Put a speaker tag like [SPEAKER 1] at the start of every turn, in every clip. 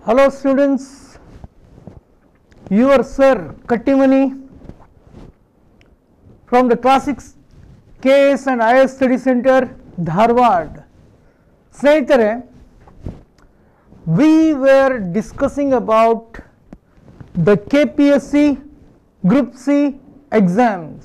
[SPEAKER 1] Hello students, your sir Kattimani from the Classics KS and IS Study Center, Dharwad. ಸ್ನೇಹಿತರೆ we were discussing about the KPSC Group C exams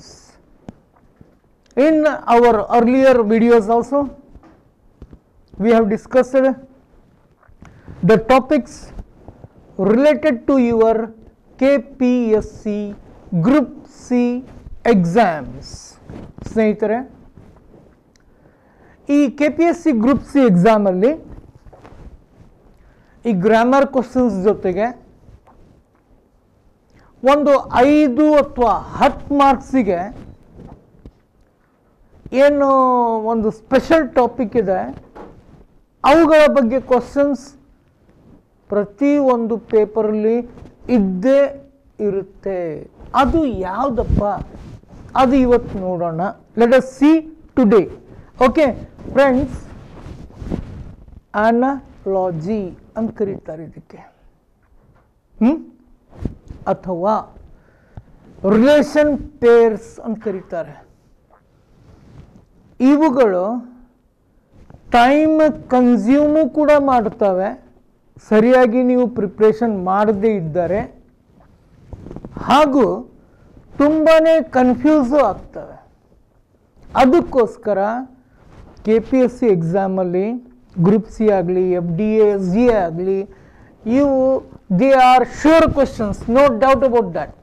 [SPEAKER 1] in our earlier videos also we have discussed the topics related to your KPSC Group C exams ಸ್ನೇಹಿತರೆ ಈ K P S C group C ಎಕ್ಸಾಮಲ್ಲಿ ಈ grammar questions ಜೊತೆಗೆ ಒಂದು ಐದು ಅಥವಾ ಹತ್ತು ಮಾರ್ಕ್ಸಿಗೆ ಏನು ಒಂದು ಸ್ಪೆಷಲ್ ಟಾಪಿಕ್ ಇದೆ ಅವುಗಳ ಬಗ್ಗೆ ಕ್ವಶನ್ಸ್ ಪ್ರತಿ ಒಂದು ಪೇಪರಲ್ಲಿ ಇದ್ದೇ ಇರುತ್ತೆ ಅದು ಯಾವುದಪ್ಪ ಅದು ಇವತ್ತು ನೋಡೋಣ let us see today okay friends analogy ಅಂತ ಕರೀತಾರೆ ಇದಕ್ಕೆ ಹ್ಮ್ ಅಥವಾ ರಿಲೇಷನ್ ಪೇರ್ಸ್ ಅಂತ ಕರೀತಾರೆ ಇವುಗಳು ಟೈಮ್ ಕನ್ಸ್ಯೂಮು ಕೂಡ ಮಾಡ್ತವೆ ಸರಿಯಾಗಿ ನೀವು ಪ್ರಿಪ್ರೇಷನ್ ಮಾಡದೇ ಇದ್ದರೆ ಹಾಗೂ ತುಂಬಾ ಕನ್ಫ್ಯೂಸು ಆಗ್ತವೆ ಅದಕ್ಕೋಸ್ಕರ ಕೆ ಪಿ ಎಸ್ ಸಿ ಎಕ್ಸಾಮಲ್ಲಿ ಗ್ರೂಪ್ ಸಿ ಆಗಲಿ F D A S D A ಆಗಲಿ ಇವು they are sure questions no doubt about that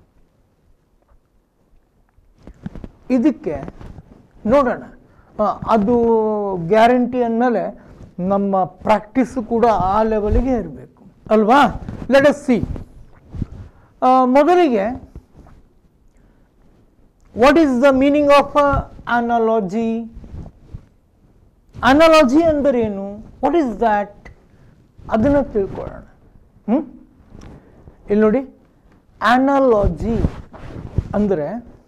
[SPEAKER 1] ಇದಕ್ಕೆ ನೋಡೋಣ ಆ, ಅದು ಗ್ಯಾರಂಟಿ ಅಂದಮೇಲೆ ನಮ್ಮ ಪ್ರಾಕ್ಟೀಸು ಕೂಡ ಆ ಲೆವೆಲ್ಗೆ ಇರಬೇಕು ಅಲ್ವಾ ಲೆಟ್ ಅಸ್ ಸಿ ಮೊದಲಿಗೆ what is the meaning of analogy analogy ಅಂದರೆ ಏನು ವಾಟ್ ಈಸ್ ದ್ಯಾಟ್ ಅದನ್ನು ತಿಳ್ಕೊಳ್ಳೋಣ ಹ್ಮ್ ಇಲ್ಲಿ ನೋಡಿ ಅನಾಲಜಿ ಅಂದರೆ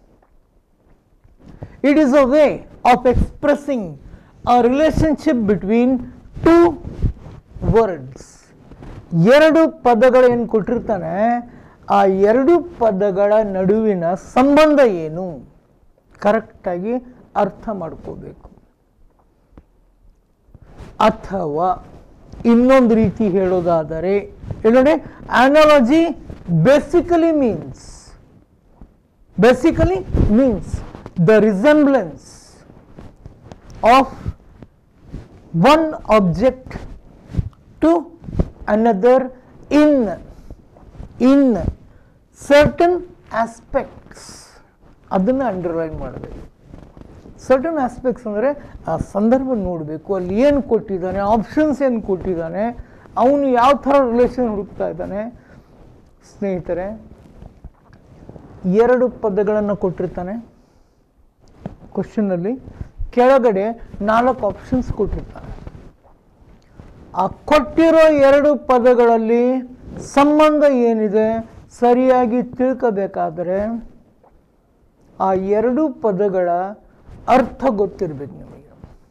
[SPEAKER 1] it is a way of expressing a relationship between two words ಎರಡು ಪದಗಳು ಏನು ಕೊಟ್ಟಿರ್ತಾನೆ ಆ ಎರಡು ಪದಗಳ ನಡುವಿನ ಸಂಬಂಧ ಏನು ಕರೆಕ್ಟಾಗಿ ಅರ್ಥ ಮಾಡ್ಕೋಬೇಕು ಅಥವಾ ಇನ್ನೊಂದು ರೀತಿ ಹೇಳೋದಾದರೆ ಇಲ್ಲಿ ನೋಡಿ analogy basically means basically means the resemblance of one object to another in in certain aspects ಅದನ್ನು ಅಂಡರ್ಲೈನ್ ಮಾಡಬೇಕು ಸರ್ಟನ್ ಆಸ್ಪೆಕ್ಟ್ಸ್ ಅಂದರೆ ಆ ಸಂದರ್ಭ ನೋಡಬೇಕು ಅಲ್ಲಿ ಏನು ಕೊಟ್ಟಿದ್ದಾನೆ ಆಪ್ಷನ್ಸ್ ಏನು ಕೊಟ್ಟಿದ್ದಾನೆ ಅವನು ಯಾವ ಥರ ರಿಲೇಷನ್ ಹುಡುಕ್ತಾ ಇದ್ದಾನೆ ಸ್ನೇಹಿತರೆ ಎರಡು ಪದಗಳನ್ನು ಕೊಟ್ಟಿರ್ತಾನೆ ಕ್ವಶನಲ್ಲಿ ಕೆಳಗಡೆ ನಾಲ್ಕು ಆಪ್ಷನ್ಸ್ ಕೊಟ್ಟಿರ್ತಾನೆ ಆ ಕೊಟ್ಟಿರೋ ಎರಡು ಪದಗಳಲ್ಲಿ ಸಂಬಂಧ ಏನಿದೆ ಸರಿಯಾಗಿ ತಿಳ್ಕೋಬೇಕಾದರೆ ಆ ಎರಡು ಪದಗಳ ಅರ್ಥ ಗೊತ್ತಿರಬೇಕು ನಿಮಗೆ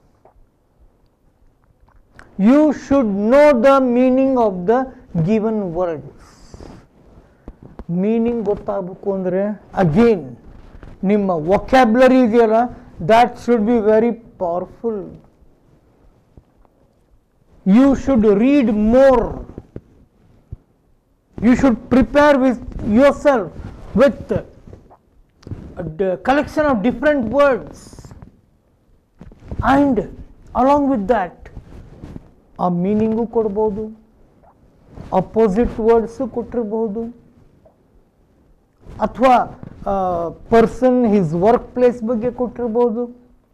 [SPEAKER 1] you should know the meaning of the given words meaning ಗೊತ್ತಾಗಬೇಕು ಅಂದರೆ ಅಗೇನ್ ನಿಮ್ಮ ವೊಕ್ಯಾಬ್ಲರಿ ಇದೆಯಲ್ಲ that should be very powerful you should read more you should prepare with yourself with collection of different words and along with that ಆ meaning ಕೊಡ್ಬೋದು opposite words ಕೊಟ್ಟಿರ್ಬೋದು ಅಥವಾ person his work place ಬಗ್ಗೆ ಕೊಟ್ಟಿರ್ಬೋದು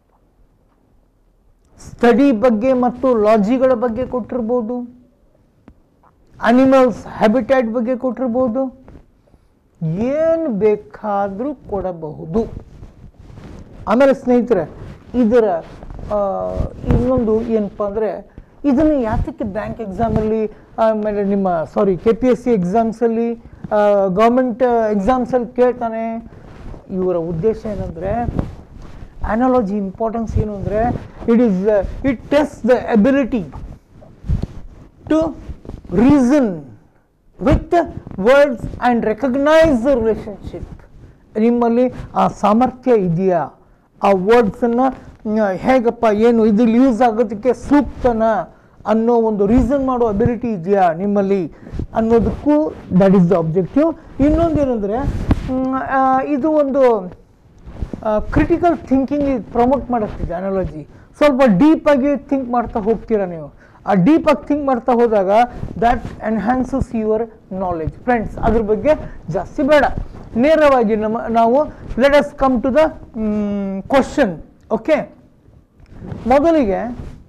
[SPEAKER 1] study ಬಗ್ಗೆ ಮತ್ತು ಲಾಜಿಗಳ ಬಗ್ಗೆ ಕೊಟ್ಟಿರ್ಬೋದು animals habitat ಬಗ್ಗೆ ಕೊಟ್ಟಿರ್ಬೋದು ಏನು ಬೇಕಾದರೂ ಕೊಡಬಹುದು ಆಮೇಲೆ ಸ್ನೇಹಿತರೆ ಇದರ ಆ, ಇನ್ನೊಂದು ಏನಪ್ಪ ಅಂದರೆ ಇದನ್ನು ಯಾತಕ್ಕೆ ಬ್ಯಾಂಕ್ ಎಕ್ಸಾಮಲ್ಲಿ ಆಮೇಲೆ ನಿಮ್ಮ sorry K P S C ಎಕ್ಸಾಮ್ಸಲ್ಲಿ ಗೌರ್ಮೆಂಟ್ ಎಕ್ಸಾಮ್ಸಲ್ಲಿ ಕೇಳ್ತಾನೆ ಇವರ ಉದ್ದೇಶ ಏನಂದರೆ ಅನಾಲಜಿ ಇಂಪಾರ್ಟೆನ್ಸ್ ಏನು ಅಂದರೆ it is it test the ability to reason with words and recognise the relationship ನಿಮ್ಮಲ್ಲಿ ಆ ಸಾಮರ್ಥ್ಯ ಇದೆಯಾ ಆ ವರ್ಡ್ಸನ್ನು ಹೇಗಪ್ಪ ಏನು ಇದ್ರಲ್ಲಿ ಯೂಸ್ ಆಗೋದಕ್ಕೆ ಸೂಕ್ತನ ಅನ್ನೋ ಒಂದು ರೀಸನ್ ಮಾಡೋ ಅಬಿಲಿಟಿ ಇದೆಯಾ ನಿಮ್ಮಲ್ಲಿ ಅನ್ನೋದಕ್ಕೂ ದಟ್ ಈಸ್ ದ ಆಬ್ಜೆಕ್ಟಿವ್ ಇನ್ನೊಂದೇನೆಂದರೆ ಇದು ಒಂದು ಕ್ರಿಟಿಕಲ್ ಥಿಂಕಿಂಗ್ ಪ್ರಮೋಟ್ ಮಾಡುತ್ತಿದೆ ಅನಾಲಜಿ ಸ್ವಲ್ಪ ಡೀಪಾಗಿ ಥಿಂಕ್ ಮಾಡ್ತಾ ಹೋಗ್ತೀರಾ ನೀವು ಆ ಡೀಪಾಗಿ ಥಿಂಕ್ ಮಾಡ್ತಾ ಹೋದಾಗ that enhances your knowledge friends ಅದ್ರ ಬಗ್ಗೆ ಜಾಸ್ತಿ ಬೇಡ ನೇರವಾಗಿ ನಮ್ಮ ನಾವು let us come to the question okay ಮೊದಲಿಗೆ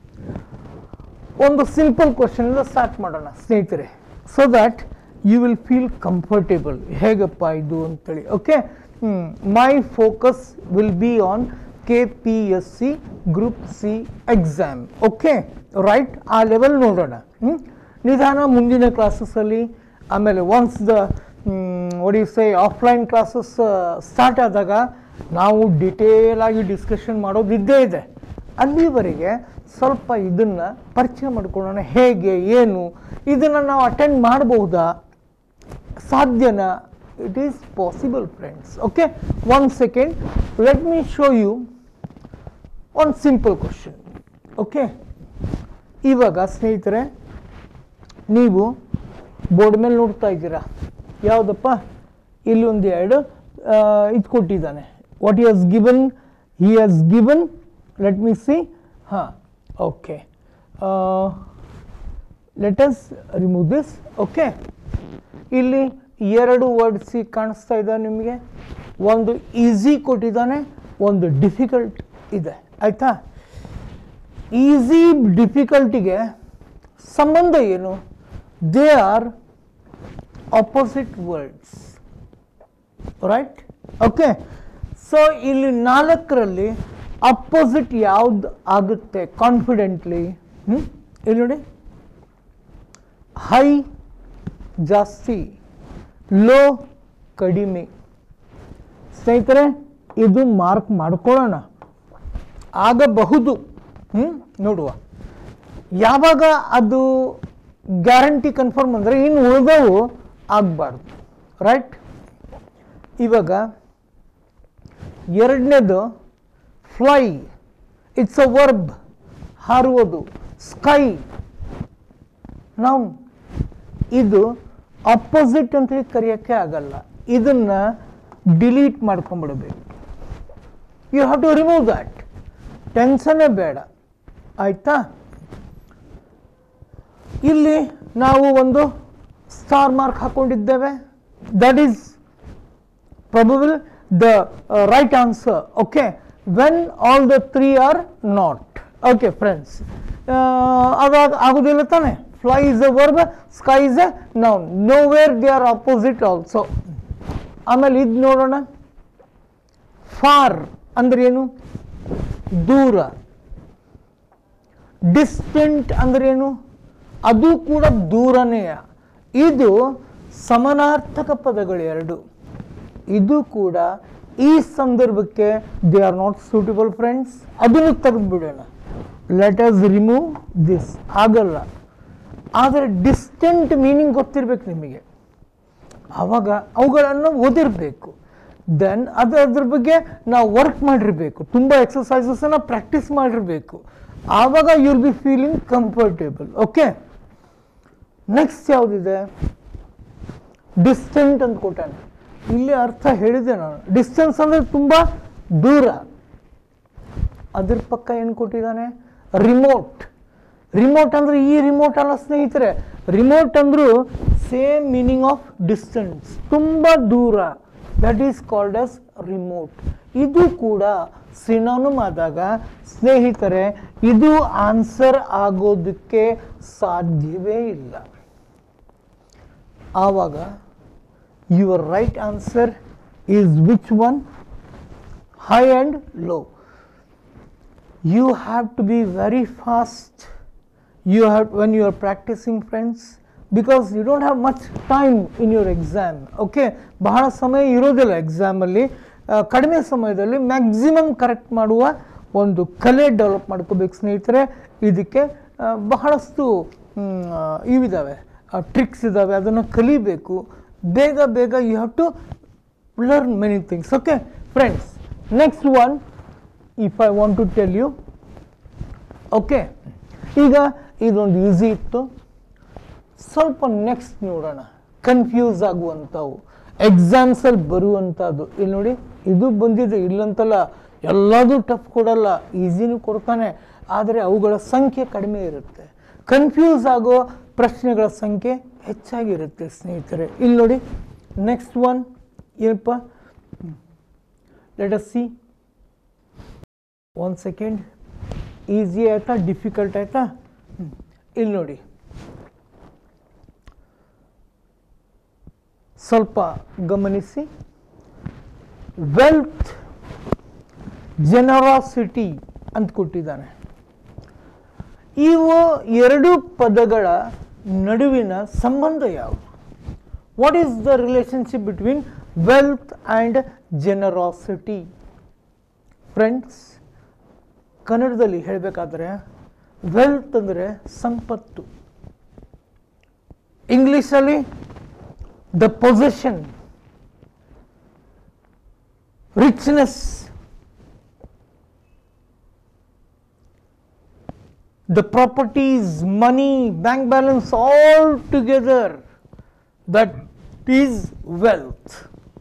[SPEAKER 1] ಒಂದು ಸಿಂಪಲ್ ಕ್ವಶನಿಂದ ಸ್ಟಾರ್ಟ್ ಮಾಡೋಣ ಸ್ನೇಹಿತರೆ so that you will feel comfortable ಹೇಗಪ್ಪ ಇದು ಅಂತೇಳಿ okay my focus will be on K P S C group C exam okay right ಆ ಲೆವೆಲ್ ನೋಡೋಣ ಹ್ಮ್? ನಿಧಾನ ಮುಂದಿನ ಕ್ಲಾಸಸ್ಸಲ್ಲಿ ಆಮೇಲೆ once the Odyssey offline classes start ಆದಾಗ ನಾವು ಡಿಟೇಲ್ ಆಗಿ ಡಿಸ್ಕಷನ್ ಮಾಡೋದು ಇದ್ದೇ ಇದೆ ಅಲ್ಲಿವರೆಗೆ ಸ್ವಲ್ಪ ಇದನ್ನು ಪರಿಚಯ ಮಾಡ್ಕೊಳ್ಳೋಣ ಹೇಗೆ ಏನು ಇದನ್ನು ನಾವು ಅಟೆಂಡ್ ಮಾಡಬಹುದಾ ಸಾಧ್ಯನಾ it is possible friends okay one second let me show you one simple question okay ಇವಾಗ ಸ್ನೇಹಿತರೆ ನೀವು ಬೋರ್ಡ್ ಮೇಲೆ ನೋಡ್ತಾ ಇದ್ದೀರಾ ಯಾವುದಪ್ಪ ಇಲ್ಲಿ ಒಂದು ಎರಡು ಇದು ಕೊಟ್ಟಿದ್ದಾನೆ what he has given he has given let me see ಹಾಂ okay let us remove this okay ಇಲ್ಲಿ ಎರಡು ವರ್ಡ್ಸ್ ಕಾಣಿಸ್ತಾ ಇದೆ ನಿಮಗೆ ಒಂದು ಈಸಿ ಕೊಟ್ಟಿದ್ದಾನೆ ಒಂದು ಡಿಫಿಕಲ್ಟ್ ಇದೆ ಆಯಿತಾ ಈಸಿ ಡಿಫಿಕಲ್ಟಿಗೆ ಸಂಬಂಧ ಏನು they are opposite words right okay so ಇಲ್ಲಿ ನಾಲ್ಕರಲ್ಲಿ ಅಪೋಸಿಟ್ ಯಾವ್ದು ಆಗುತ್ತೆ ಕಾನ್ಫಿಡೆಂಟ್ಲಿ ಇಲ್ಲಿ ನೋಡಿ ಹೈ ಜಾಸ್ತಿ ಲೋ ಕಡಿಮೆ ಸ್ನೇಹಿತರೆ ಇದು ಮಾರ್ಕ್ ಮಾಡ್ಕೊಳ್ಳೋಣ ಆಗಬಹುದು ಹ್ಞೂ ನೋಡುವ ಯಾವಾಗ ಅದು ಗ್ಯಾರಂಟಿ ಕನ್ಫರ್ಮ್ ಅಂದರೆ ಇನ್ನು ಉಳಿದವು ಆಗಬಾರ್ದು ರೈಟ್ ಇವಾಗ ಎರಡನೇದು ಫ್ಲೈ ಇಟ್ಸ್ ಅ ವರ್ಬ್ ಹಾರುವುದು ಸ್ಕೈ ನಾವು ಇದು ಅಪೋಸಿಟ್ ಅಂತೇಳಿ ಕರೆಯೋಕ್ಕೆ ಆಗಲ್ಲ ಇದನ್ನ ಡಿಲೀಟ್ ಮಾಡ್ಕೊಂಡ್ಬಿಡ್ಬೇಕು you have to remove that ಟೆನ್ಷನ್ನೇ ಬೇಡ ಆಯ್ತಾ ಇಲ್ಲಿ ನಾವು ಒಂದು ಸ್ಟಾರ್ ಮಾರ್ಕ್ ಹಾಕೊಂಡಿದ್ದೇವೆ that is probable the uh, right answer okay when all the three are not okay friends uh, ಅದಾಗ ಆಗುದಿಲ್ಲ ತಾನೆ fly is a verb sky is a noun no where they are opposite also ಆಮೇಲೆ ಇದು ನೋಡೋಣ for ಅಂದ್ರೆ ಏನು ದೂರ distant ಅಂದ್ರೆ ಏನು ಅದು ಕೂಡ ದೂರನೇ ಇದು ಸಮಾನಾರ್ಥಕ ಪದಗಳು ಎರಡು ಇದು ಕೂಡ ಈ ಸಂದರ್ಭಕ್ಕೆ they are not suitable friends ಅದನ್ನು ತೆಗೆದುಬಿಡೋಣ ಲೆಟ್ ಅಸ್ ರಿಮೂವ್ ದಿಸ್ ಆಗಲ್ಲ ಆದರೆ ಡಿಸ್ಟೆಂಟ್ ಮೀನಿಂಗ್ ಗೊತ್ತಿರ್ಬೇಕು ನಿಮಗೆ ಆವಾಗ ಅವುಗಳನ್ನು ಓದಿರಬೇಕು ದೆನ್ ಅದು ಅದ್ರ ಬಗ್ಗೆ ನಾವು ವರ್ಕ್ ಮಾಡಿರಬೇಕು ತುಂಬ ಎಕ್ಸಸೈಸಸನ್ನು ಪ್ರಾಕ್ಟೀಸ್ ಮಾಡಿರಬೇಕು ಆವಾಗ you will be feeling comfortable okay next ಯಾವುದಿದೆ ಡಿಸ್ಟೆಂಟ್ ಅಂತ ಕೊಟ್ಟಾನೆ ಇಲ್ಲಿ ಅರ್ಥ ಹೇಳಿದೆ ನಾನು ಡಿಸ್ಟೆನ್ಸ್ ಅಂದರೆ ತುಂಬ ದೂರ ಅದ್ರ ಪಕ್ಕ ಏನು ಕೊಟ್ಟಿದ್ದಾನೆ ರಿಮೋಟ್ ರಿಮೋಟ್ ಅಂದರೆ ಈ ರಿಮೋಟ್ ಅಲ್ಲ ಸ್ನೇಹಿತರೆ ರಿಮೋಟ್ ಅಂದರೂ ಸೇಮ್ ಮೀನಿಂಗ್ ಆಫ್ ಡಿಸ್ಟೆನ್ಸ್ ತುಂಬ ದೂರ that is called as remote ಇದು ಕೂಡ ಸಿನೋನಮ್ ಆದಾಗ ಸ್ನೇಹಿತರೆ ಇದು ಆನ್ಸರ್ ಆಗೋದಕ್ಕೆ ಸಾಧ್ಯವೇ ಇಲ್ಲ ಆವಾಗ your right answer is which one high and low you have to be very fast you have when you are practicing friends because you don't have much time in your exam okay ಬಹಳ ಸಮಯ ಇರೋದಿಲ್ಲ ಎಕ್ಸಾಮಲ್ಲಿ ಕಡಿಮೆ ಸಮಯದಲ್ಲಿ maximum correct ಮಾಡುವ ಒಂದು ಕಲೆ develop ಮಾಡ್ಕೋಬೇಕು ಸ್ನೇಹಿತರೆ ಇದಕ್ಕೆ ಆ, ಬಹಳಷ್ಟು ಮ್, ಆ, ಇವಿದಾವೆ ಟ್ರಿಕ್ಸ್ ಇದ್ದಾವೆ ಅದನ್ನು ಕಲಿಬೇಕು ಬೇಗ ಬೇಗ you have to learn many things okay friends next one if I want to tell you okay ಈಗ ಇದೊಂದು ಈಸಿ ಇತ್ತು ಸ್ವಲ್ಪ ನೆಕ್ಸ್ಟ್ ನೋಡೋಣ ಕನ್ಫ್ಯೂಸ್ ಆಗುವಂಥವು ಎಕ್ಸಾಮ್ಸಲ್ಲಿ ಬರುವಂಥದ್ದು ಇಲ್ಲಿ ನೋಡಿ ಇದು ಬಂದಿದೆ ಇಲ್ಲಂತಲ್ಲ ಎಲ್ಲದೂ ಟಫ್ ಕೊಡಲ್ಲ ಈಸಿನೂ ಕೊಡ್ತಾನೆ ಆದರೆ ಅವುಗಳ ಸಂಖ್ಯೆ ಕಡಿಮೆ ಇರುತ್ತೆ ಕನ್ಫ್ಯೂಸ್ ಆಗೋ ಪ್ರಶ್ನೆಗಳ ಸಂಖ್ಯೆ ಹೆಚ್ಚಾಗಿರುತ್ತೆ ಸ್ನೇಹಿತರೆ ಇಲ್ಲಿ ನೋಡಿ ನೆಕ್ಸ್ಟ್ ಒನ್ ಏನಪ್ಪ let us see one second easy ಆಯ್ತಾ ಡಿಫಿಕಲ್ಟ್ ಆಯ್ತಾ ಹ್ಮ್. ಇಲ್ಲಿ ನೋಡಿ ಸ್ವಲ್ಪ ಗಮನಿಸಿ ವೆಲ್ತ್ ಜನರಾಸಿಟಿ ಅಂತ ಕೊಟ್ಟಿದ್ದಾನೆ ಇವು ಎರಡು ಪದಗಳ ನಡುವಿನ ಸಂಬಂಧ ಯಾವುದು what is the relationship between wealth and generosity friends ಕನ್ನಡದಲ್ಲಿ ಹೇಳಬೇಕಾದ್ರೆ ವೆಲ್ತ್ ಅಂದರೆ ಸಂಪತ್ತು ಇಂಗ್ಲೀಷಲ್ಲಿ the position richness the properties, money, bank balance, all together, that is wealth.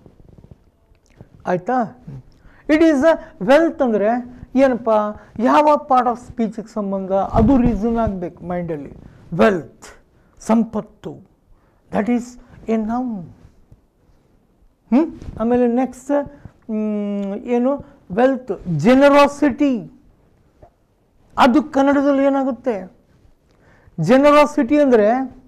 [SPEAKER 1] ಆಯ್ತಾ ಇಟ್ ಈಸ್ ಅ ವೆಲ್ತ್ ಅಂದರೆ ಏನಪ್ಪ ಯಾವ ಪಾರ್ಟ್ ಆಫ್ ಸ್ಪೀಚಿಗೆ ಸಂಬಂಧ ಅದು ರೀಸನ್ ಆಗಬೇಕು ಮೈಂಡಲ್ಲಿ ವೆಲ್ತ್ ಸಂಪತ್ತು ದಟ್ ಈಸ್ ಎ ನೌನ್ ಹ್ಞೂ ಆಮೇಲೆ ನೆಕ್ಸ್ಟ್ ಏನು ವೆಲ್ತ್ ಜನರಾಸಿಟಿ ಅದು ಕನ್ನಡದಲ್ಲಿ ಏನಾಗುತ್ತೆ ಜನರಾಸಿಟಿ ಅಂದರೆ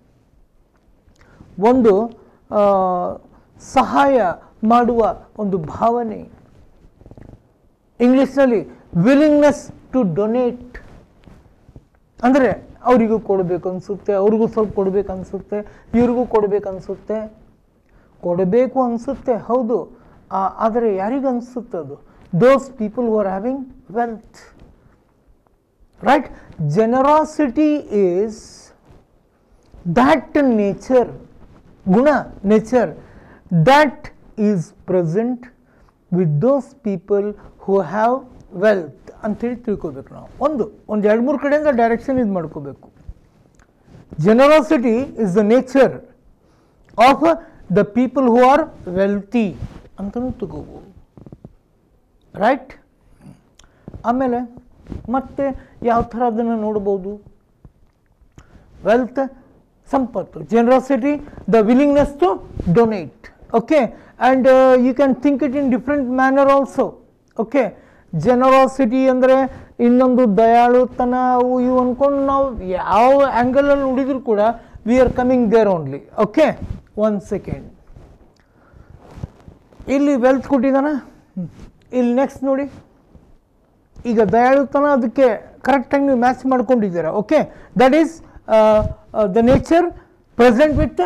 [SPEAKER 1] ಒಂದು ಆ, ಸಹಾಯ ಮಾಡುವ ಒಂದು ಭಾವನೆ ಇಂಗ್ಲೀಷ್ನಲ್ಲಿ ವಿಲಿಂಗ್ನೆಸ್ ಟು ಡೊನೇಟ್ ಅಂದರೆ ಅವರಿಗೂ ಕೊಡಬೇಕು ಅನಿಸುತ್ತೆ ಅವ್ರಿಗೂ ಸ್ವಲ್ಪ ಕೊಡಬೇಕು ಅನಿಸುತ್ತೆ ಇವ್ರಿಗೂ ಕೊಡಬೇಕು ಅನಿಸುತ್ತೆ ಕೊಡಬೇಕು ಅನಿಸುತ್ತೆ ಹೌದು ಆ- ಆದರೆ ಯಾರಿಗೂ ಅನಿಸುತ್ತೆ ಅದು those people who are having wealth right generosity is that nature guna nature that is present with those people who have wealth ಅಂತೇಳಿ ತಿಳ್ಕೊಬೇಕು ನಾವು ಒಂದು ಒಂದು ಎರಡು ಮೂರು ಕಡೆಯಿಂದ ಡೈರೆಕ್ಷನ್ ಇದು ಮಾಡ್ಕೋಬೇಕು generosity is the nature of the people who are wealthy ಅಂತಲೂ ತಗೋಬೋದು ರೈಟ್ ಆಮೇಲೆ ಮತ್ತೆ ಯಾವ ಥರ ಅದನ್ನು ನೋಡ್ಬೋದು ವೆಲ್ತ್ ಸಂಪತ್ತು generosity the willingness to donate okay and you can think it in different manner also okay generosity ಅಂದರೆ ಇನ್ನೊಂದು ದಯಾಳುತನ ಅವು ಇವು ಅಂದ್ಕೊಂಡು ನಾವು ಯಾವ ಆ್ಯಂಗಲಲ್ಲಿ ನೋಡಿದ್ರು ಕೂಡ we are coming there only okay one second ಇಲ್ಲಿ ವೆಲ್ತ್ ಕೊಟ್ಟಿದ್ದಾನ ಹ್ಮ್. ಇಲ್ಲಿ ನೆಕ್ಸ್ಟ್ ನೋಡಿ ಈಗ ದಯಾಳುತನ ಅದಕ್ಕೆ ಕರೆಕ್ಟಾಗಿ ನೀವು ಮ್ಯಾಚ್ ಮಾಡ್ಕೊಂಡಿದ್ದೀರಾ okay that is the nature present with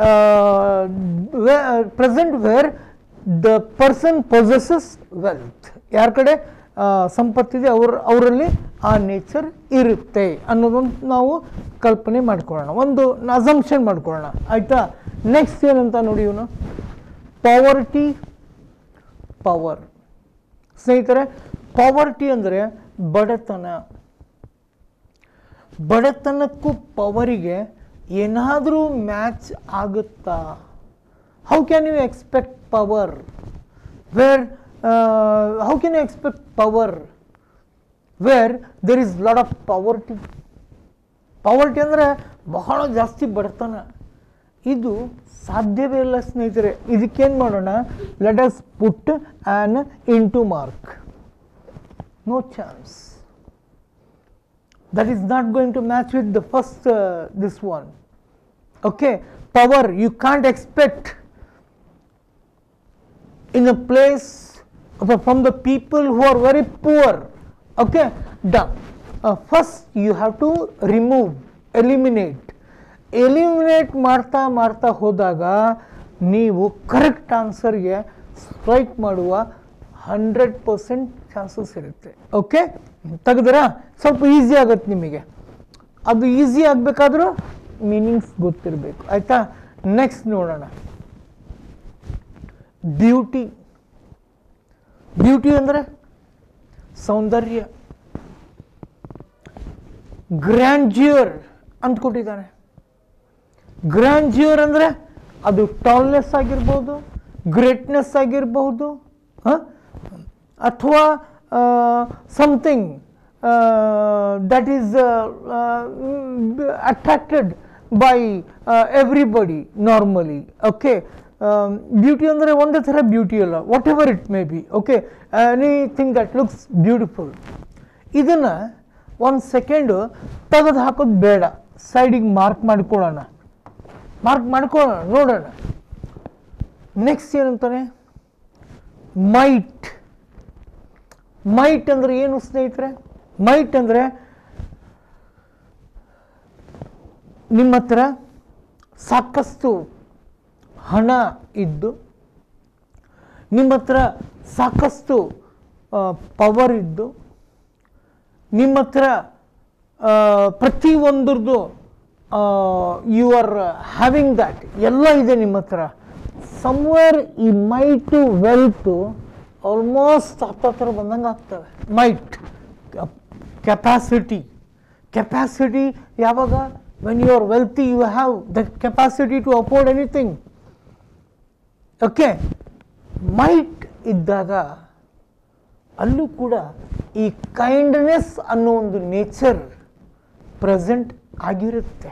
[SPEAKER 1] present where the person possesses wealth ಯಾರ ಕಡೆ ಆ, ಸಂಪತ್ತಿದೆ ಅವ್ರ ಅವರಲ್ಲಿ ಆ ನೇಚರ್ ಇರುತ್ತೆ ಅನ್ನೋದೊಂದು ನಾವು ಕಲ್ಪನೆ ಮಾಡ್ಕೊಳ್ಳೋಣ ಒಂದು ಅಸಂಪ್ಷನ್ ಮಾಡ್ಕೊಳ್ಳೋಣ ಆಯಿತಾ ನೆಕ್ಸ್ಟ್ ಏನಂತ ನೋಡಿ ಇವನು ಪಾವರ್ಟಿ ಪವರ್ ಸ್ನೇಹಿತರೆ ಪಾವರ್ಟಿ ಅಂದರೆ ಬಡತನ ಬಡತನಕ್ಕೂ ಪವರಿಗೆ ಏನಾದರೂ ಮ್ಯಾಚ್ ಆಗುತ್ತಾ how can you expect power where how can you expect power where there is lot of poverty poverty ಅಂದರೆ ಬಹಳ ಜಾಸ್ತಿ ಬಡತನ ಇದು ಸಾಧ್ಯವೇ ಇಲ್ಲ ಸ್ನೇಹಿತರೆ ಇದಕ್ಕೇನು ಮಾಡೋಣ let us put an in to mark no chance that is not going to match with the first uh, this one okay power you can't expect in a place of- from the people who are very poor okay done uh, first you have to remove eliminate eliminate ಮಾಡ್ತಾ ಮಾಡ್ತಾ ಹೋದಾಗ ನೀವು correct ಆನ್ಸರ್ಗೆ strike ಮಾಡುವ hundred percent chances ಇರುತ್ತೆ okay ತೆಗೆದಿರಾ ಸ್ವಲ್ಪ easy ಆಗುತ್ತೆ ನಿಮಗೆ ಅದು ಈಸಿ ಆಗಬೇಕಾದ್ರೂ ಮೀನಿಂಗ್ಸ್ ಗೊತ್ತಿರಬೇಕು ಆಯ್ತಾ ನೆಕ್ಸ್ಟ್ ನೋಡೋಣ ಬ್ಯೂಟಿ ಬ್ಯೂಟಿ ಅಂದರೆ ಸೌಂದರ್ಯ ಗ್ರ್ಯಾಂಡ್ಯೂರ್ ಅಂತ ಕೊಟ್ಟಿದ್ದಾನೆ ಗ್ರ್ಯಾಂಡ್ಯೂರ್ ಅಂದರೆ ಅದು ಟಾಲ್ನೆಸ್ ಆಗಿರ್ಬೋದು ಗ್ರೇಟ್ನೆಸ್ ಆಗಿರ್ಬೋದು ಅಥವಾ something that is attracted by everybody normally okay beauty ಅಂದರೆ ಒಂದೇ ಥರ ಬ್ಯೂಟಿ ಅಲ್ಲ whatever it may be okay anything that looks beautiful ಇದನ್ನು ಒಂದು ಸೆಕೆಂಡು ತೆಗೆದು ಹಾಕೋದು ಬೇಡ ಸೈಡಿಗೆ ಮಾರ್ಕ್ ಮಾಡ್ಕೊಳ್ಳೋಣ ಮಾರ್ಕ್ ಮಾಡ್ಕೊಳ್ಳೋಣ ನೋಡೋಣ ನೆಕ್ಸ್ಟ್ ಏನಂತಾನೆ ಮೈಟ್ ಮೈಟ್ ಅಂದರೆ ಏನು ಸ್ನೇಹಿತರೆ ಮೈಟ್ ಅಂದರೆ ನಿಮ್ಮ ಹತ್ರ ಸಾಕಷ್ಟು ಹಣ ಇದ್ದು ನಿಮ್ಮ ಹತ್ರ ಸಾಕಷ್ಟು ಪವರ್ ಇದ್ದು ನಿಮ್ಮ ಹತ್ರ ಆ, ಪ್ರತಿಯೊಂದ್ರದ್ದು ಯು ಆರ್ ಹ್ಯಾವಿಂಗ್ ದ್ಯಾಟ್ ಎಲ್ಲ ಇದೆ ನಿಮ್ಮ ಹತ್ರ ಸಮ್ವೇರ್ ಈ ಮೈಟು ವೆಲ್ತು ಆಲ್ಮೋಸ್ಟ್ ಹತ್ತತ್ರ ಬಂದಂಗೆ ಆಗ್ತವೆ ಮೈಟ್ ಕೆಪಾಸಿಟಿ ಕೆಪಾಸಿಟಿ ಯಾವಾಗ when you are wealthy you have the capacity to afford anything okay might ಇದ್ದಾಗ ಅಲ್ಲೂ ಕೂಡ ಈ ಕೈಂಡ್ನೆಸ್ ಅನ್ನೋ ಒಂದು ನೇಚರ್ ಪ್ರೆಸೆಂಟ್ ಆಗಿರುತ್ತೆ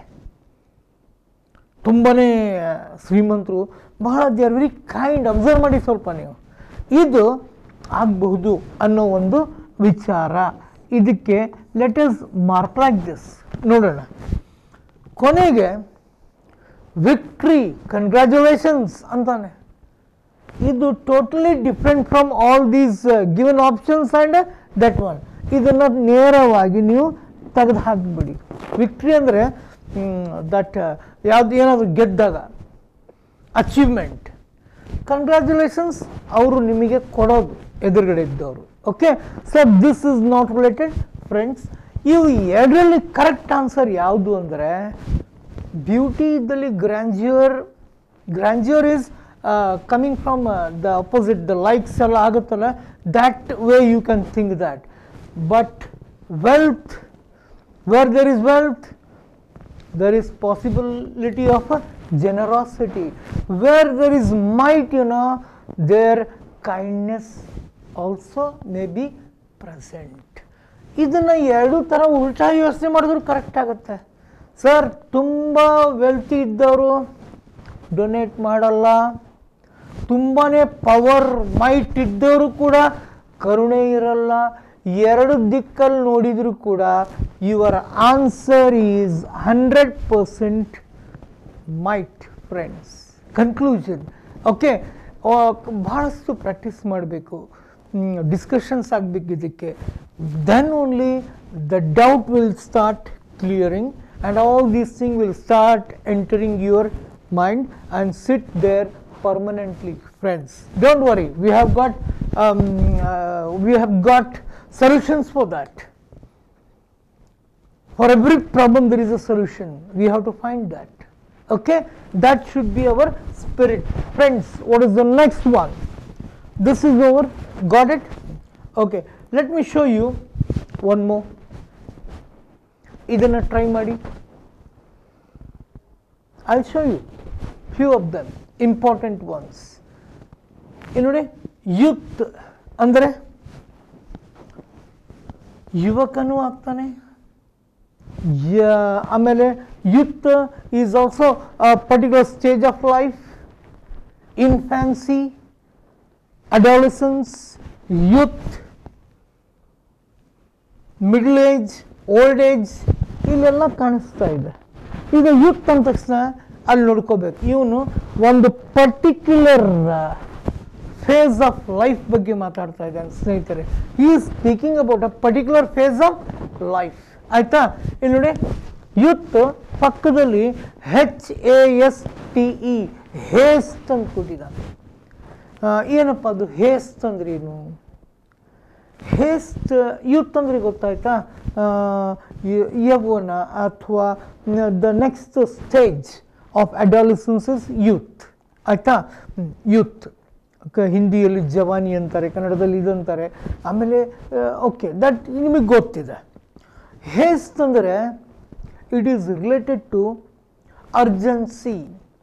[SPEAKER 1] ತುಂಬನೇ ಶ್ರೀಮಂತರು ಬಹಳ they are very kind observe ಮಾಡಿ ಸ್ವಲ್ಪ ನೀವು ಇದು ಆಗಬಹುದು ಅನ್ನೋ ಒಂದು ವಿಚಾರ ಇದಕ್ಕೆ let us mark like this ನೋಡೋಣ ಕೊನೆಗೆ ವಿಕ್ಟ್ರಿ ಕಂಗ್ರ್ಯಾಚುಲೇಷನ್ಸ್ ಅಂತಾನೆ ಇದು totally different from all these given options and that one ಇದನ್ನು ನೇರವಾಗಿ ನೀವು ತೆಗೆದು ಹಾಕಿಬಿಡಿ ವಿಕ್ಟ್ರಿ ಅಂದರೆ ದಟ್ ಯಾವ್ದು ಏನಾದರೂ ಗೆದ್ದಾಗ ಅಚೀವ್ಮೆಂಟ್ ಕಂಗ್ರ್ಯಾಚುಲೇಷನ್ಸ್ ಅವರು ನಿಮಗೆ ಕೊಡೋದು ಎದುರುಗಡೆ ಇದ್ದವರು okay so this is not related friends ಇವು ಎರಡರಲ್ಲಿ ಕರೆಕ್ಟ್ ಆನ್ಸರ್ ಯಾವುದು ಅಂದರೆ ಬ್ಯೂಟಿ ಇದ್ದಲ್ಲಿ grandeur grandeur is coming from the opposite the likes ಎಲ್ಲ ಆಗುತ್ತಲ್ಲ that way you can think that but wealth where there is wealth there is possibility of a generosity where there is might you know their kindness also may be present ಇದನ್ನು ಎರಡು ಥರ ಉಲ್ಟಾ ಯೋಚನೆ ಮಾಡಿದ್ರು correct ಆಗುತ್ತೆ sir ತುಂಬ wealthy ಇದ್ದವರು donate ಮಾಡಲ್ಲ ತುಂಬಾ ಪವರ್ ಮೈಟ್ ಇದ್ದವರು ಕೂಡ ಕರುಣೆ ಇರಲ್ಲ ಎರಡು ದಿಕ್ಕಲ್ಲಿ ನೋಡಿದರೂ ಕೂಡ your answer is hundred percent might friends conclusion okay ಭಾಳಷ್ಟು ಪ್ರಾಕ್ಟೀಸ್ ಮಾಡಬೇಕು ಡಿಸ್ಕಷನ್ಸ್ ಆಗಬೇಕು ಇದಕ್ಕೆ then only the doubt will start clearing and all these thing will start entering your mind and sit there permanently friends don't worry we have got um, uh, we have got solutions for that for every problem there is a solution we have to find that okay that should be our spirit friends what is the next one this is over got it okay let me show you one more ಇದನ್ನು try ಮಾಡಿ I'll show you few of them important ones ಇಲ್ಲಿ ನೋಡಿ youth ಅಂದರೆ ಯುವಕನೂ ಆಗ್ತಾನೆ ಯ- ಆಮೇಲೆ youth is also particular stage of life infancy adolescence youth middle age old age ಇಲ್ಲೆಲ್ಲ ಕಾಣಿಸ್ತಾ ಇದೆ ಈಗ ಯೂತ್ ಅಂದ ತಕ್ಷಣ ಅಲ್ಲಿ ನೋಡ್ಕೋಬೇಕು ಇವನು ಒಂದು ಪರ್ಟಿಕ್ಯುಲರ್ ಫೇಸ್ ಆಫ್ ಲೈಫ್ ಬಗ್ಗೆ ಮಾತಾಡ್ತಾ ಇದ್ದಾನೆ ಸ್ನೇಹಿತರೆ ಈ speaking about a particular phase of life ಆಯ್ತಾ ಇಲ್ಲಿ ನೋಡಿ ಯೂತ್ ಪಕ್ಕದಲ್ಲಿ H A S T E haste ಅಂತ ಕೊಟ್ಟಿದ್ದಾನೆ ಆ, ಏನಪ್ಪ ಅದು ಹೇಸ್ಟ್ ಅಂದ್ರೆ ಏನು ಹೇಸ್ಟ್ ಯೂತ್ ಅಂದ್ರೆ ಗೊತ್ತಾಯ್ತಾ ಯೌವನ ಅಥವಾ the next stage of adolescence is youth ಆಯಿತಾ ಯೂತ್ ಹಿಂದಿಯಲ್ಲಿ ಜವಾನಿ ಅಂತಾರೆ ಕನ್ನಡದಲ್ಲಿ ಇದು ಅಂತಾರೆ ಆಮೇಲೆ ಓಕೆ ದಟ್ ನಿಮಗೆ ಗೊತ್ತಿದೆ ಹೇಸ್ಟ್ ಅಂದರೆ it is related to urgency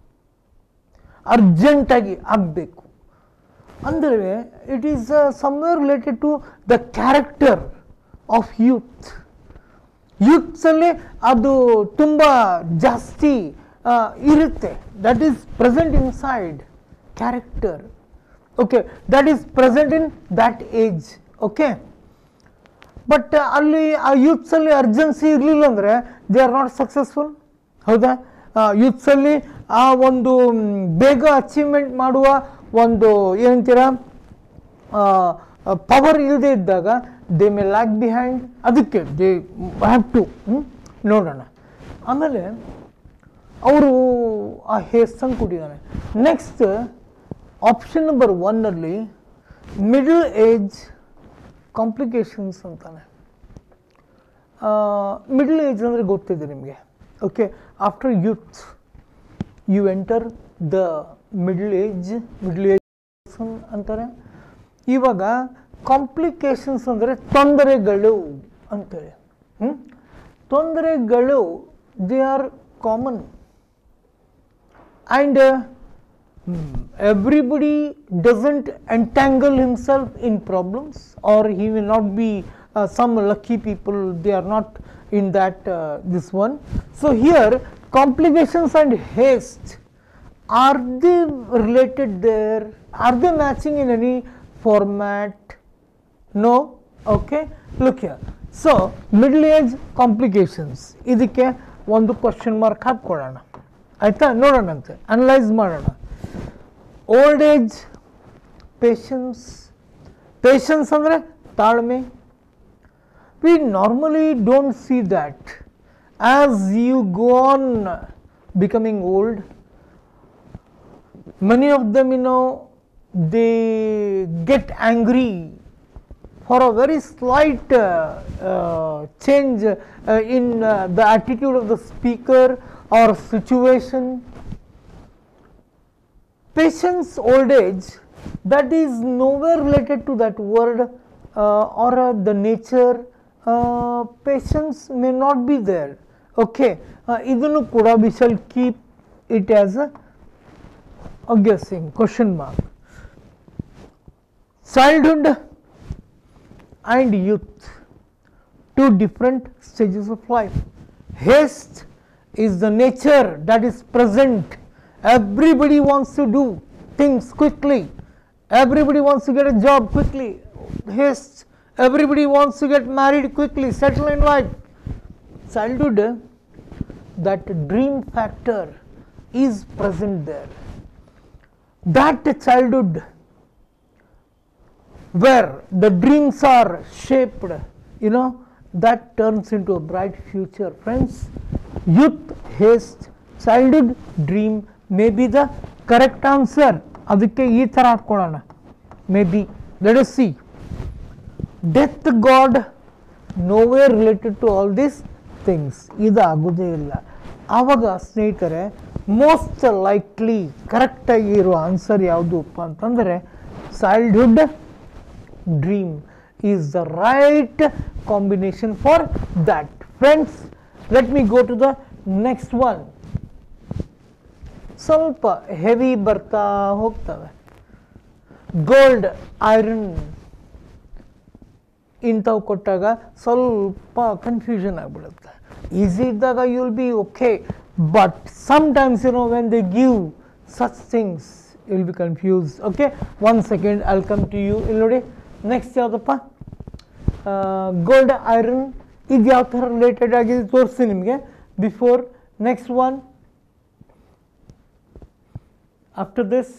[SPEAKER 1] ಅರ್ಜೆಂಟಾಗಿ ಆಗಬೇಕು ಅಂದರೆ it is somewhere related to the character of youth ಯೂತ್ಸಲ್ಲಿ ಅದು ತುಂಬ ಜಾಸ್ತಿ ಆ, ಇರುತ್ತೆ that is present inside character okay that is present in that age okay but ಅಲ್ಲಿ ಆ ಯೂತ್ಸಲ್ಲಿ ಅರ್ಜೆನ್ಸಿ ಇರಲಿಲ್ಲ ಅಂದರೆ ದೇ ಆರ್ ನಾಟ್ ಸಕ್ಸಸ್ಫುಲ್ ಹೌದಾ ಯೂತ್ಸಲ್ಲಿ ಆ ಒಂದು ಮ್, ಬೇಗ ಅಚೀವ್ಮೆಂಟ್ ಮಾಡುವ ಒಂದು ಏನಂತೀರ ಪವರ್ ಇಲ್ಲದೆ ಇದ್ದಾಗ ದೇ ಮೇ ಲ್ಯಾಕ್ ಬಿಹೈಂಡ್ ಅದಕ್ಕೆ ದೇ ಹ್ಯಾವ್ ಟು ನೋಡೋಣ ಆಮೇಲೆ ಅವರು ಆ ಹೇಸಂಗ್ ಕೊಟ್ಟಿದ್ದಾನೆ ನೆಕ್ಸ್ಟ್ ಆಪ್ಷನ್ ನಂಬರ್ ಒನ್ನಲ್ಲಿ ಮಿಡಲ್ ಏಜ್ ಕಾಂಪ್ಲಿಕೇಶನ್ಸ್ ಅಂತಾನೆ ಮಿಡಲ್ ಏಜ್ ಅಂದರೆ ಗೊತ್ತಿದೆ ನಿಮಗೆ okay after youth you enter the middle age middle age ಅಂತಾರೆ ಇವಾಗ ಕಾಂಪ್ಲಿಕೇಶನ್ಸ್ ಅಂದರೆ ತೊಂದರೆಗಳು ಅಂತೇಳಿ ಹ್ಮ್? ತೊಂದರೆಗಳು they are common and everybody doesn't entangle himself in problems or he will not be uh, some lucky people they are not in that uh, this one so here complications and haste are they related there are they matching in any format no okay look here so middle age complications ಇದಕ್ಕೆ ಒಂದು question mark ಹಾಕ್ಕೊಳ್ಳೋಣ ಆಯ್ತಾ ನೋಡೋಣಂತೆ analyse ಮಾಡೋಣ old age patience patience ಅಂದರೆ ತಾಳ್ಮೆ we normally don't see that as you go on becoming old many of them you know they get angry for a very slight uh, uh, change uh, in uh, the attitude of the speaker or situation patience old age that is nowhere related to that word uh, or uh, the nature uh, patience may not be there okay uh, ಇದನ್ನು ಕೂಡ we shall keep it as a, a guessing question mark childhood and youth two different stages of life haste is the nature that is present everybody wants to do things quickly everybody wants to get a job quickly haste everybody wants to get married quickly settle in life childhood that dream factor is present there that childhood where the dreams are shaped you know that turns into a bright future friends youth haste childhood dream may be the correct answer ಅದಕ್ಕೆ ಈ ಥರ ಹಾಕ್ಕೊಳ್ಳೋಣ maybe let us see death god no way related to all this things ಇದು ಆಗೋದೇ ಇಲ್ಲ ಆವಾಗ ಸ್ನೇಹಿತರೆ most likely ಕರೆಕ್ಟಾಗಿ ಇರೋ ಆನ್ಸರ್ ಯಾವುದಪ್ಪ ಅಂತಂದರೆ childhood dream is the right combination for that friends let me go to the next one ಸ್ವಲ್ಪ ಹೆವಿ ಬರ್ತಾ ಹೋಗ್ತವೆ ಗೋಲ್ಡ್ ಐರನ್ ಇಂಥವು ಕೊಟ್ಟಾಗ ಸ್ವಲ್ಪ ಕನ್ಫ್ಯೂಷನ್ ಆಗಿಬಿಡುತ್ತೆ ಈಸಿ ಇದ್ದಾಗ you will be okay but sometimes you know when they give such things will be confuse okay one second I'll come to you ಇಲ್ಲಿ ನೋಡಿ ನೆಕ್ಸ್ಟ್ ಯಾವುದಪ್ಪ ಗೋಲ್ಡ್ ಐರನ್ ಇದು ಯಾವ ಥರ ರಿಲೇಟೆಡ್ ಆಗಿದೆ ತೋರಿಸ್ತೀನಿ ನಿಮಗೆ before next one after this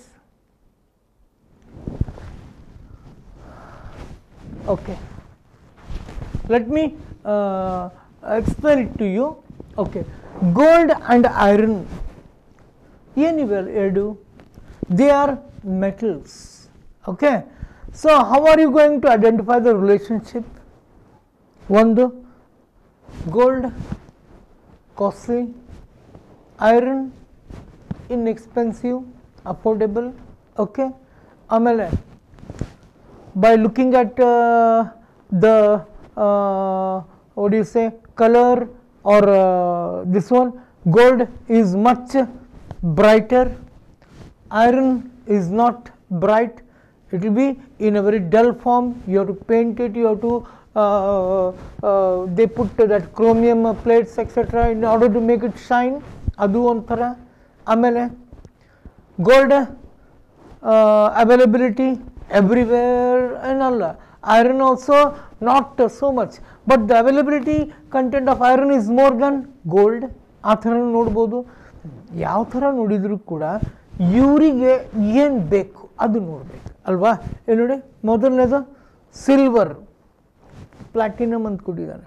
[SPEAKER 1] okay let me uh, explain it to you okay gold and iron ಏನಿವೆ ಎರಡು they are metals okay so how are you going to identify the relationship ಒಂದು gold costly iron inexpensive affordable okay ಆಮೇಲೆ by looking at uh, the uh, what do you say color or uh, this one gold is much brighter iron is not bright it will be in a very dull form you have to paint it you have to uh, uh, they put that chromium plates etc in order to make it shine ಅದು ಒಂಥರ ಆಮೇಲೆ gold availability everywhere ಏನಲ್ಲ iron also not so much but the availability content of iron is more than gold ಆ ಥರ ನೋಡ್ಬೋದು ಯಾವ ಥರ ನೋಡಿದರೂ ಕೂಡ ಇವರಿಗೆ ಏನು ಬೇಕು ಅದು ನೋಡಬೇಕು ಅಲ್ವಾ ಏನು ನೋಡಿ ಮೊದಲನೇದು ಸಿಲ್ವರ್ ಪ್ಲಾಟಿನಮ್ ಅಂತ ಕೊಟ್ಟಿದ್ದಾನೆ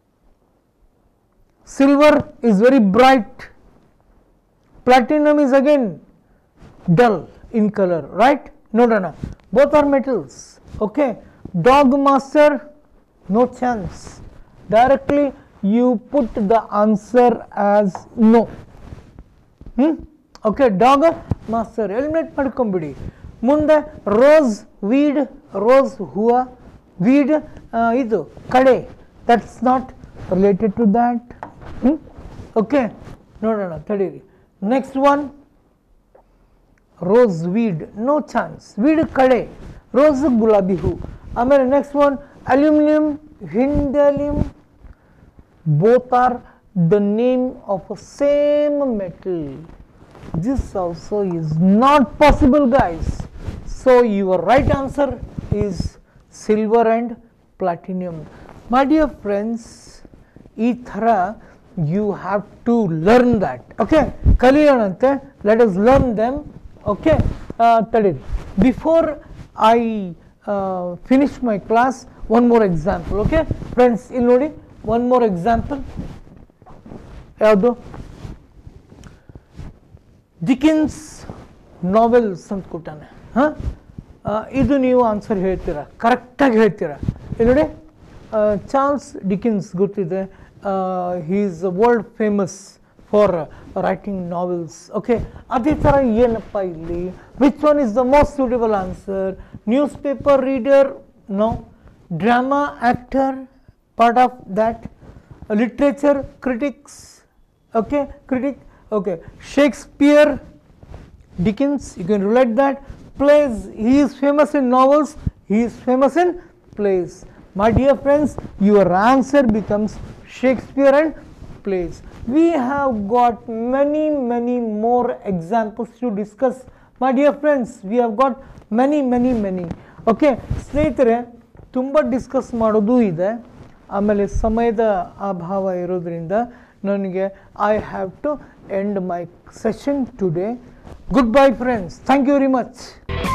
[SPEAKER 1] silver is very bright platinum is again dull in color right ನೋಡೋಣ both are metals okay dog master no chance directly you put the answer as no hmm okay dog master eliminate ಮಾಡ್ಕೊಂಬಿಡಿ ಮುಂದೆ rose weed rose ಹೂವ weed ಇದು ಕಡೆ that's not related to that ಹ್ಞೂ okay ನೋಡೋಣ ತಡೀರಿ next one rose weed no chance weed ಕಡೆ rose ಗುಲಾಬಿ ಹೂ ಆಮೇಲೆ next one aluminium Hindalium both are the name of a same metal this also is not possible guys so your right answer is silver and platinum my dear friends ಈ ಥರ you have to learn that okay ಕಲಿಯೋಣಂತೆ let us learn them okay ತಡೀರಿ before I finish my class one more example okay friends ಇಲ್ಲಿ ನೋಡಿ one more example ಯಾವುದು ಡಿಕಿನ್ಸ್ novels ಅಂತ ಕೊಟ್ಟಾನೆ ಹಾಂ ಇದು ನೀವು ಆನ್ಸರ್ ಹೇಳ್ತೀರಾ ಕರೆಕ್ಟಾಗಿ ಹೇಳ್ತೀರಾ ಇಲ್ಲಿ ನೋಡಿ ಚಾರ್ಲ್ಸ್ ಡಿಕಿನ್ಸ್ ಗೊತ್ತಿದೆ he is world famous for writing novels okay ಅದೇ ಥರ ಏನಪ್ಪ ಇಲ್ಲಿ which one is the most suitable answer newspaper reader no drama actor part of that uh, literature critics okay critic okay shakespeare dickens you can relate that plays he is famous in novels he is famous in plays my dear friends your answer becomes shakespeare and plays we have got many many more examples to discuss my dear friends we have got many many many okay ಸ್ನೇಹಿತರೆ ತುಂಬ discuss ಮಾಡೋದು ಇದೆ ಆಮೇಲೆ ಸಮಯದ ಅಭಾವ ಇರೋದ್ರಿಂದ ನನಗೆ I have to end my session today goodbye friends thank you very much